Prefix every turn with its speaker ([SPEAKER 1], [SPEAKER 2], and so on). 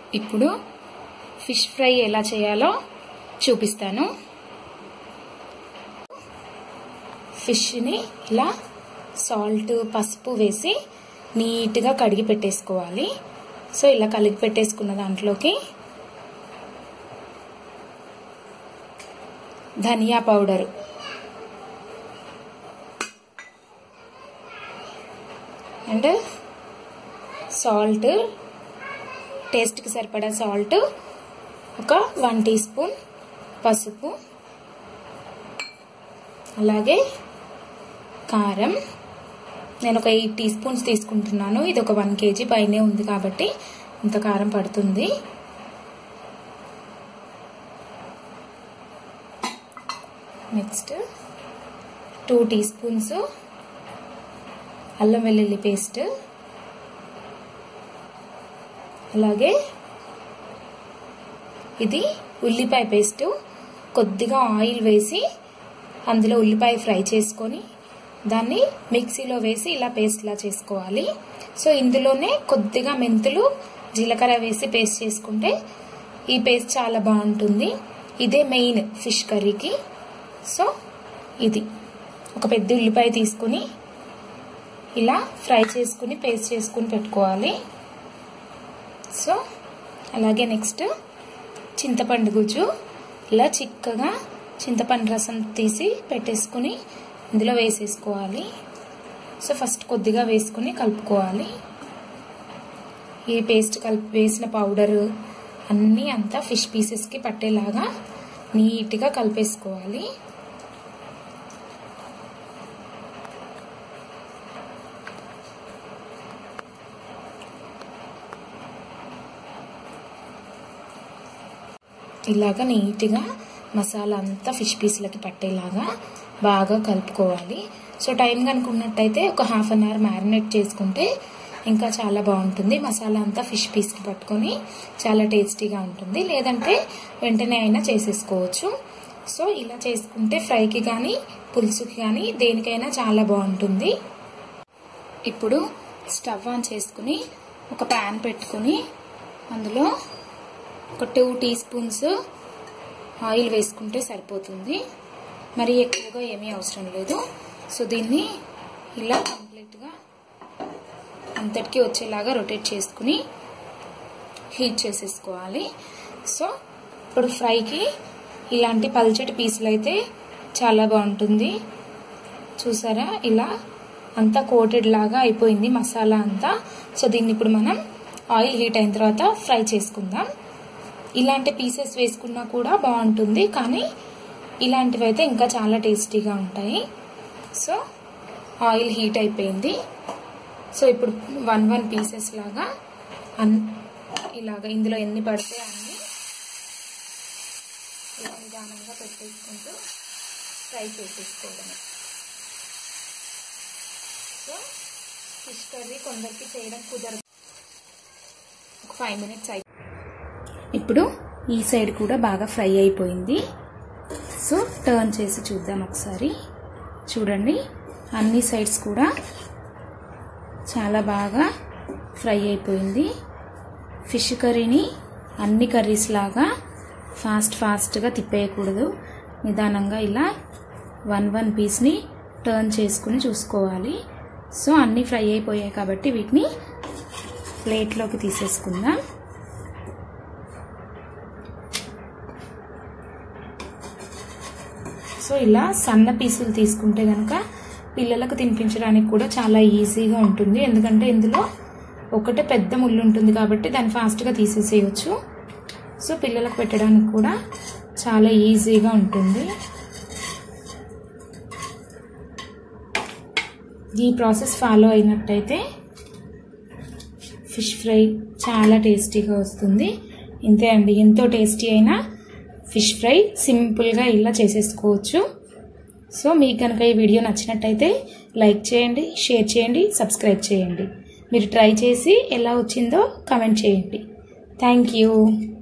[SPEAKER 1] ఇప్పుడు fish fry ఎలా చేయాలో చూపిస్తాను ఫిష్ని ఇలా సాల్ట్ పసుపు వేసి నీట్గా కడిగి పెట్టేసుకోవాలి సో ఇలా కలిగి పెట్టేసుకున్న దాంట్లోకి ధనియా పౌడరు అండ్ సాల్ట్ టేస్ట్కి సరిపడా సాల్ట్ ఒక వన్ టీ స్పూన్ పసుపు అలాగే కారం నేను ఒక ఎయిట్ టీ స్పూన్స్ తీసుకుంటున్నాను ఇది ఒక వన్ కేజీ పైనే ఉంది కాబట్టి ఇంత కారం పడుతుంది నెక్స్ట్ టూ టీ స్పూన్స్ అల్లం వెల్లుల్లి పేస్ట్ అలాగే ఇది ఉల్లిపాయ పేస్ట్ కొద్దిగా ఆయిల్ వేసి అందులో ఉల్లిపాయ ఫ్రై చేసుకొని దాన్ని మిక్సీలో వేసి ఇలా పేస్ట్లా చేసుకోవాలి సో ఇందులోనే కొద్దిగా మెంతులు జీలకర్ర వేసి పేస్ట్ చేసుకుంటే ఈ పేస్ట్ చాలా బాగుంటుంది ఇదే మెయిన్ ఫిష్ కర్రీకి సో ఇది ఒక పెద్ద ఉల్లిపాయ తీసుకుని ఇలా ఫ్రై చేసుకుని పేస్ట్ చేసుకుని పెట్టుకోవాలి సో అలాగే నెక్స్ట్ చింతపండు గుజ్జు ఇలా చిక్కగా చింతపండు రసం తీసి పెట్టేసుకుని ఇందులో వేసేసుకోవాలి సో ఫస్ట్ కొద్దిగా వేసుకుని కలుపుకోవాలి ఈ పేస్ట్ కలిపి వేసిన పౌడరు అన్నీ అంతా ఫిష్ పీసెస్కి పట్టేలాగా నీట్గా కలిపేసుకోవాలి ఇలాగా నీట్గా మసాలా అంతా ఫిష్ పీస్లకి పట్టేలాగా బాగా కలుపుకోవాలి సో టైం కనుక ఉన్నట్టయితే ఒక హాఫ్ అన్ అవర్ మ్యారినేట్ చేసుకుంటే ఇంకా చాలా బాగుంటుంది మసాలా అంతా ఫిష్ పీస్కి పట్టుకొని చాలా టేస్టీగా ఉంటుంది లేదంటే వెంటనే అయినా చేసేసుకోవచ్చు సో ఇలా చేసుకుంటే ఫ్రైకి కానీ పులుసుకి కానీ దేనికైనా చాలా బాగుంటుంది ఇప్పుడు స్టవ్ ఆన్ చేసుకుని ఒక ప్యాన్ పెట్టుకుని అందులో ఒక టూ టీ స్పూన్స్ ఆయిల్ వేసుకుంటే సరిపోతుంది మరి ఎక్కువగా ఏమీ అవసరం లేదు సో దీన్ని ఇలా కంప్లీట్గా అంతటికీ వచ్చేలాగా రొటేట్ చేసుకుని హీట్ చేసేసుకోవాలి సో ఇప్పుడు ఫ్రైకి ఇలాంటి పల్చటి పీసులు అయితే చాలా బాగుంటుంది చూసారా ఇలా అంతా కోటెడ్ లాగా అయిపోయింది మసాలా అంతా సో దీన్ని ఇప్పుడు మనం ఆయిల్ హీట్ అయిన తర్వాత ఫ్రై చేసుకుందాం ఇలాంటి పీసెస్ వేసుకున్నా కూడా బాగుంటుంది కానీ ఇలాంటివి అయితే ఇంకా చాలా టేస్టీగా ఉంటాయి సో ఆయిల్ హీట్ అయిపోయింది సో ఇప్పుడు వన్ వన్ పీసెస్ లాగా అన్ ఇలాగా ఇందులో ఎన్ని పడితే అన్ని ఇలా నిదానంగా పెట్టేసుకుంటూ ఫ్రై చేసేసుకోవడమే సో ఫిష్ కర్రీ కొందరికి చేయడం కుదరదు ఒక ఫైవ్ మినిట్స్ అయి ఇప్పుడు ఈ సైడ్ కూడా బాగా ఫ్రై అయిపోయింది సో టర్న్ చేసి చూద్దాం ఒకసారి చూడండి అన్ని సైడ్స్ కూడా చాలా బాగా ఫ్రై అయిపోయింది ఫిష్ కర్రీని అన్ని కర్రీస్ లాగా ఫాస్ట్ ఫాస్ట్గా తిప్పేయకూడదు నిదానంగా ఇలా వన్ వన్ పీస్ని టర్న్ చేసుకుని చూసుకోవాలి సో అన్నీ ఫ్రై అయిపోయాయి కాబట్టి వీటిని ప్లేట్లోకి తీసేసుకుందాం సో ఇలా సన్న పీసులు తీసుకుంటే కనుక పిల్లలకు తినిపించడానికి కూడా చాలా ఈజీగా ఉంటుంది ఎందుకంటే ఇందులో ఒకటే పెద్ద ముళ్ళు ఉంటుంది కాబట్టి దాన్ని ఫాస్ట్గా తీసేసేయచ్చు సో పిల్లలకు పెట్టడానికి కూడా చాలా ఈజీగా ఉంటుంది ఈ ప్రాసెస్ ఫాలో అయినట్టయితే ఫిష్ ఫ్రై చాలా టేస్టీగా వస్తుంది ఇంతే అండి ఎంతో టేస్టీ అయినా ఫిష్ ఫ్రై సింపుల్గా ఇలా చేసేసుకోవచ్చు సో మీకు కనుక ఈ వీడియో నచ్చినట్టయితే లైక్ చేయండి షేర్ చేయండి సబ్స్క్రైబ్ చేయండి మీరు ట్రై చేసి ఎలా వచ్చిందో కమెంట్ చేయండి థ్యాంక్ యూ